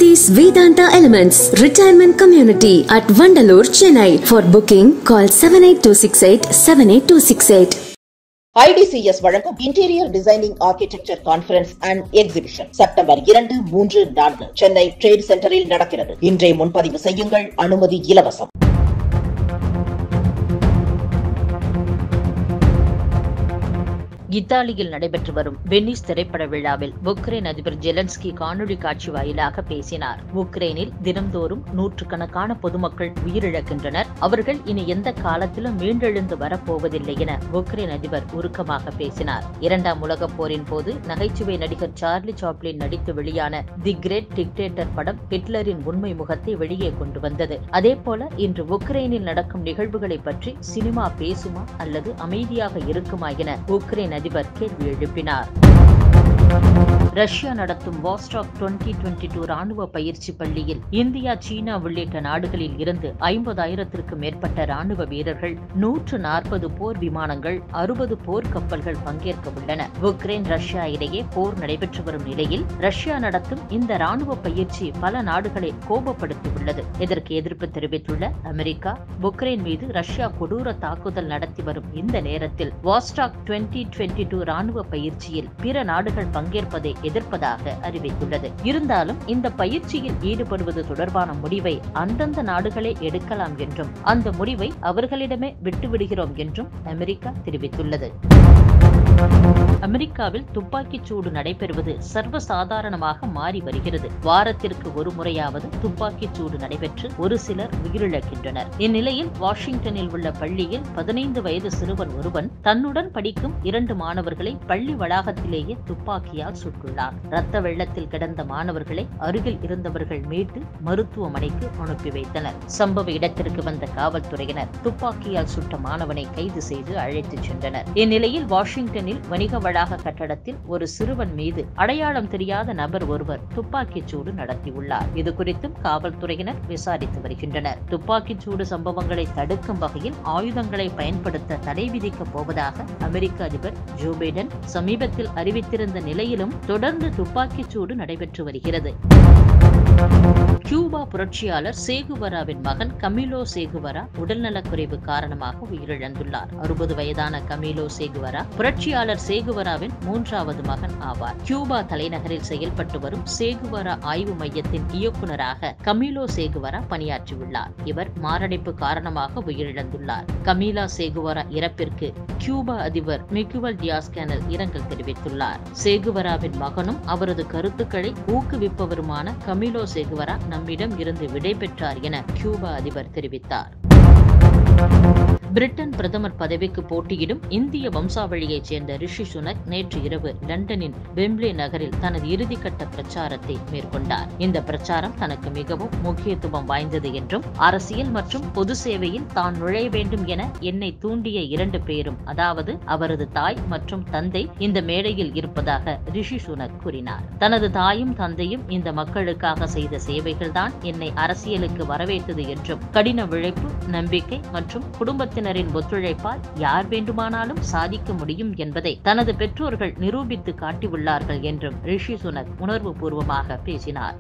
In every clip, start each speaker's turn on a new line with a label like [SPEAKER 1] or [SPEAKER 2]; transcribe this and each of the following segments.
[SPEAKER 1] Saty's Vedanta Elements Retirement Community at Vandalur, Chennai. For booking, call 78268 78268.
[SPEAKER 2] ITCS வழங்கும் interior designing architecture conference and exhibition September இரண்டு மூன்று நான்கு Chennai trade சென்டரில் நடக்கிறது இன்றைய முன்பதிவு செய்யுங்கள் அனுமதி இலவசம்
[SPEAKER 3] இத்தாலியில் நடைபெற்று வரும் வெனிஸ் திரைப்பட விழாவில் உக்ரைன் அதிபர் ஜெலன்ஸ்கி காணொலி காட்சி வாயிலாக பேசினார் உக்ரைனில் தினம்தோறும் நூற்றுக்கணக்கான பொதுமக்கள் உயிரிழக்கின்றனர் அவர்கள் இனி எந்த காலத்திலும் மீண்டெழுந்து வரப்போவதில்லை என உக்ரைன் அதிபர் உருக்கமாக பேசினார் இரண்டாம் உலகப் போரின் போது நகைச்சுவை நடிகர் சார்லி சாப்ளின் நடித்து வெளியான தி கிரேட் டிக்டேட்டர் படம் ஹிட்லரின் உண்மை முகத்தை வெளியே கொண்டு வந்தது அதேபோல இன்று உக்ரைனில் நடக்கும் நிகழ்வுகளை பற்றி சினிமா பேசுமா அல்லது அமைதியாக இருக்குமா என உக்ரைன் அதிபர் கேள்வி எழுப்பினார் ரஷ்யா நடத்தும் வாஸ்டாக் டுவெண்டி டுவெண்டி டூ ராணுவ பயிற்சி பள்ளியில் இந்தியா சீனா உள்ளிட்ட நாடுகளில் இருந்து ஐம்பதாயிரத்திற்கு மேற்பட்ட ராணுவ வீரர்கள் நூற்று நாற்பது போர் விமானங்கள் அறுபது போர் கப்பல்கள் பங்கேற்க உள்ளன உக்ரைன் ரஷ்யா இடையே போர் நடைபெற்று வரும் நிலையில் ரஷ்யா நடத்தும் இந்த ராணுவ பயிற்சி பல நாடுகளை கோபப்படுத்தியுள்ளது இதற்கு எதிர்ப்பு தெரிவித்துள்ள அமெரிக்கா உக்ரைன் மீது ரஷ்யா கொடூர தாக்குதல் நடத்தி வரும் இந்த நேரத்தில் வாஸ்டாக் டுவெண்டி டுவெண்டி டூ ராணுவ பயிற்சியில் பிற நாடுகள் பங்கேற்பதை எதிர்ப்பதாக அறிவித்துள்ளது இருந்தாலும் இந்த பயிற்சியில் ஈடுபடுவது தொடர்பான முடிவை அந்தந்த நாடுகளே எடுக்கலாம் என்றும் அந்த முடிவை அவர்களிடமே விட்டுவிடுகிறோம் என்றும் அமெரிக்கா தெரிவித்துள்ளது அமெரிக்காவில் துப்பாக்கிச் சூடு நடைபெறுவது சர்வசாதாரணமாக மாறி வருகிறது வாரத்திற்கு ஒரு முறையாவது துப்பாக்கிச் சூடு நடைபெற்று ஒரு சிலர் உயிரிழக்கின்றனர் இந்நிலையில் வாஷிங்டனில் உள்ள பள்ளியில் பதினைந்து வயது சிறுவன் ஒருவன் தன்னுடன் படிக்கும் இரண்டு மாணவர்களை பள்ளி வளாகத்திலேயே துப்பாக்கியால் சுட்டுள்ளார் ரத்த வெள்ளத்தில் கிடந்த மாணவர்களை அருகில் இருந்தவர்கள் மீட்டு மருத்துவமனைக்கு அனுப்பி வைத்தனர் சம்பவ இடத்திற்கு வந்த காவல்துறையினர் துப்பாக்கியால் சுட்ட மாணவனை கைது செய்து அழைத்துச் சென்றனர் இந்நிலையில் வாஷிங்டனில் வணிக வளாக கட்டடத்தில் ஒரு சிறுவன் மீது அடையாளம் தெரியாத நபர் ஒருவர் துப்பாக்கிச் சூடு நடத்தியுள்ளார் இது குறித்தும் காவல்துறையினர் விசாரித்து வருகின்றனர் துப்பாக்கிச் சூடு சம்பவங்களை தடுக்கும் வகையில் ஆயுதங்களை பயன்படுத்த தடை விதிக்கப் போவதாக அமெரிக்க அதிபர் ஜோ பைடன் சமீபத்தில் அறிவித்திருந்த நிலையிலும் தொடர்ந்து துப்பாக்கிச் சூடு நடைபெற்று வருகிறது கியூபா புரட்சியாளர் சேகுவராவின் மகன் கமிலோ சேகுவரா உடல்நலக்குறைவு காரணமாக உயிரிழந்துள்ளார் அறுபது வயதான கமிலோ சேகுவரா புரட்சியாளர் சேகுவராவின் மூன்றாவது மகன் ஆவார் கியூபா தலைநகரில் செயல்பட்டு வரும் சேகுவரா ஆய்வு மையத்தின் இயக்குநராக கமிலோ சேகுவரா பணியாற்றியுள்ளார் இவர் மாரடைப்பு காரணமாக உயிரிழந்துள்ளார் கமீலா சேகுவரா இறப்பிற்கு கியூபா அதிபர் மிகுவல் டியாஸ் கேனல் இரங்கல் தெரிவித்துள்ளார் சேகுவராவின் மகனும் அவரது கருத்துக்களை ஊக்குவிப்பவருமான கமிலோ சேகுவரா நம்மிடம் இருந்து விடைபெற்றார் என கியூபா அதிபர் தெரிவித்தார் பிரிட்டன் பிரதமர் பதவிக்கு போட்டியிடும் இந்திய வம்சாவளியைச் சேர்ந்த ரிஷி சுனக் நேற்று இரவு லண்டனின் வெம்ப்ளே நகரில் தனது இறுதிக்கட்ட பிரச்சாரத்தை மேற்கொண்டார் இந்த பிரச்சாரம் தனக்கு மிகவும் முக்கியத்துவம் வாய்ந்தது என்றும் அரசியல் மற்றும் பொது சேவையில் தான் நுழைய வேண்டும் என என்னை தூண்டிய இரண்டு பேரும் அதாவது அவரது தாய் மற்றும் தந்தை இந்த மேடையில் இருப்பதாக ரிஷி சுனக் கூறினார் தனது தாயும் தந்தையும் இந்த மக்களுக்காக செய்த சேவைகள்தான் என்னை அரசியலுக்கு வரவேற்றது என்றும் கடின உழைப்பு நம்பிக்கை மற்றும் குடும்பத்தினரின் ஒத்துழைப்பால் யார் வேண்டுமானாலும் சாதிக்க முடியும் என்பதை தனது பெற்றோர்கள் நிரூபித்து காட்டியுள்ளார்கள் என்றும் ரிஷி சுனக் உணர்வு பூர்வமாக பேசினார்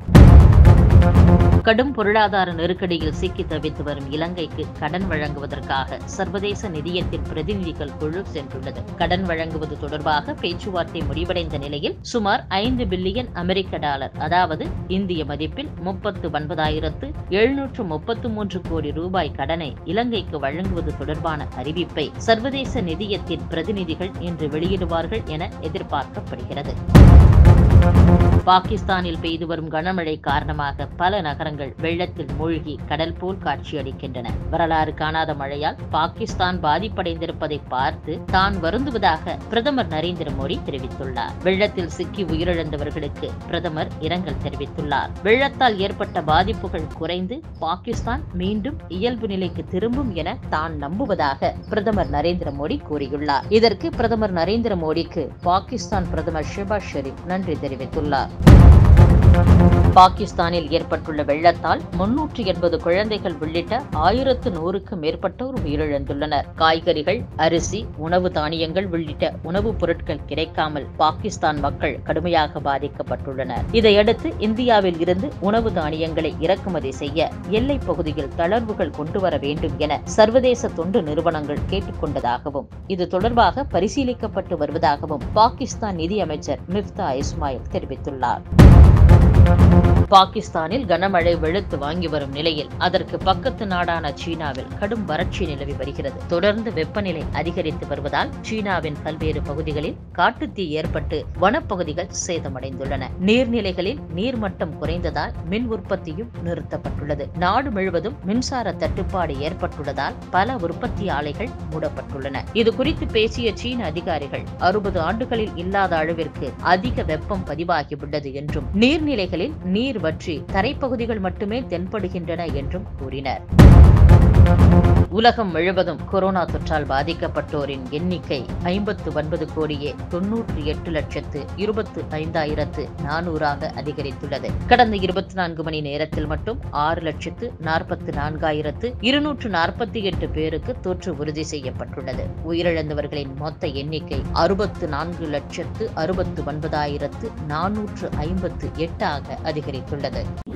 [SPEAKER 3] கடும் பொருளாதார நெருக்கடியில் சிக்கி தவித்து வரும் இலங்கைக்கு கடன் வழங்குவதற்காக சர்வதேச நிதியத்தின் பிரதிநிதிகள் குழு சென்றுள்ளது கடன் வழங்குவது தொடர்பாக பேச்சுவார்த்தை முடிவடைந்த நிலையில் சுமார் ஐந்து பில்லியன் அமெரிக்க டாலர் அதாவது இந்திய மதிப்பில் முப்பத்து ஒன்பதாயிரத்து எழுநூற்று முப்பத்து மூன்று கோடி ரூபாய் கடனை இலங்கைக்கு வழங்குவது தொடர்பான அறிவிப்பை சர்வதேச நிதியத்தின் பிரதிநிதிகள் இன்று வெளியிடுவார்கள் என எதிர்பார்க்கப்படுகிறது பாகிஸ்தானில் பெய்து வரும் கனமழை காரணமாக பல நகரங்கள் வெள்ளத்தில் மூழ்கி கடல் போல் காட்சியளிக்கின்றன வரலாறு காணாத மழையால் பாகிஸ்தான் பாதிப்படைந்திருப்பதை பார்த்து தான் வருந்துவதாக பிரதமர் நரேந்திர மோடி தெரிவித்துள்ளார் வெள்ளத்தில் சிக்கி உயிரிழந்தவர்களுக்கு பிரதமர் இரங்கல் தெரிவித்துள்ளார் வெள்ளத்தால் ஏற்பட்ட பாதிப்புகள் குறைந்து பாகிஸ்தான் மீண்டும் இயல்பு நிலைக்கு திரும்பும் என தான் நம்புவதாக பிரதமர் நரேந்திர மோடி கூறியுள்ளார் இதற்கு பிரதமர் நரேந்திர மோடிக்கு பாகிஸ்தான் பிரதமர் ஷெபாஸ் ஷெரீப் நன்றி தெரிவித்துள்ளார் பாகிஸ்தானில் ஏற்பட்டுள்ள வெள்ளத்தால் முன்னூற்று எண்பது குழந்தைகள் உள்ளிட்ட ஆயிரத்து நூறுக்கு மேற்பட்டோர் உயிரிழந்துள்ளனர் காய்கறிகள் அரிசி உணவு தானியங்கள் உள்ளிட்ட உணவுப் பொருட்கள் கிடைக்காமல் பாகிஸ்தான் மக்கள் கடுமையாக பாதிக்கப்பட்டுள்ளனர் இதையடுத்து இந்தியாவில் இருந்து உணவு தானியங்களை இறக்குமதி செய்ய எல்லைப் பகுதியில் தளர்வுகள் கொண்டு வர வேண்டும் என சர்வதேச தொண்டு நிறுவனங்கள் கேட்டுக்கொண்டதாகவும் இது தொடர்பாக பரிசீலிக்கப்பட்டு வருவதாகவும் பாகிஸ்தான் நிதியமைச்சர் மிஃப்தா இஸ்மாயில் தெரிவித்துள்ளார் பாகிஸ்தானில் கனமழை வெளுத்து வாங்கி வரும் நிலையில் அதற்கு பக்கத்து நாடான சீனாவில் கடும் வறட்சி நிலவி வருகிறது தொடர்ந்து வெப்பநிலை அதிகரித்து வருவதால் சீனாவின் பல்வேறு பகுதிகளில் காட்டுத்தீ ஏற்பட்டு வனப்பகுதிகள் சேதமடைந்துள்ளன நீர்நிலைகளில் நீர்மட்டம் குறைந்ததால் மின் உற்பத்தியும் நிறுத்தப்பட்டுள்ளது நாடு முழுவதும் மின்சார தட்டுப்பாடு ஏற்பட்டுள்ளதால் பல உற்பத்தி ஆலைகள் மூடப்பட்டுள்ளன இது குறித்து பேசிய சீன அதிகாரிகள் அறுபது ஆண்டுகளில் இல்லாத அளவிற்கு அதிக வெப்பம் பதிவாகியுள்ளது என்றும் நீர்நிலைகளில் நீர் வற்றி தரைப்பகுதிகள் மட்டுமே தென்படுகின்றன என்றும் கூறினர் உலகம் முழுவதும் கொரோனா தொற்றால் பாதிக்கப்பட்டோரின் எண்ணிக்கை ஐம்பத்து ஒன்பது கோடியே தொன்னூற்றி எட்டு லட்சத்து இருபத்து ஐந்தாயிரத்து நானூறாக அதிகரித்துள்ளது கடந்த இருபத்தி நான்கு மணி நேரத்தில் மட்டும் ஆறு லட்சத்து நாற்பத்து நான்காயிரத்து இருநூற்று நாற்பத்தி எட்டு பேருக்கு தொற்று உறுதி செய்யப்பட்டுள்ளது உயிரிழந்தவர்களின் மொத்த எண்ணிக்கை அறுபத்து நான்கு லட்சத்து அறுபத்து ஒன்பதாயிரத்து நானூற்று ஐம்பத்து எட்டாக அதிகரித்துள்ளது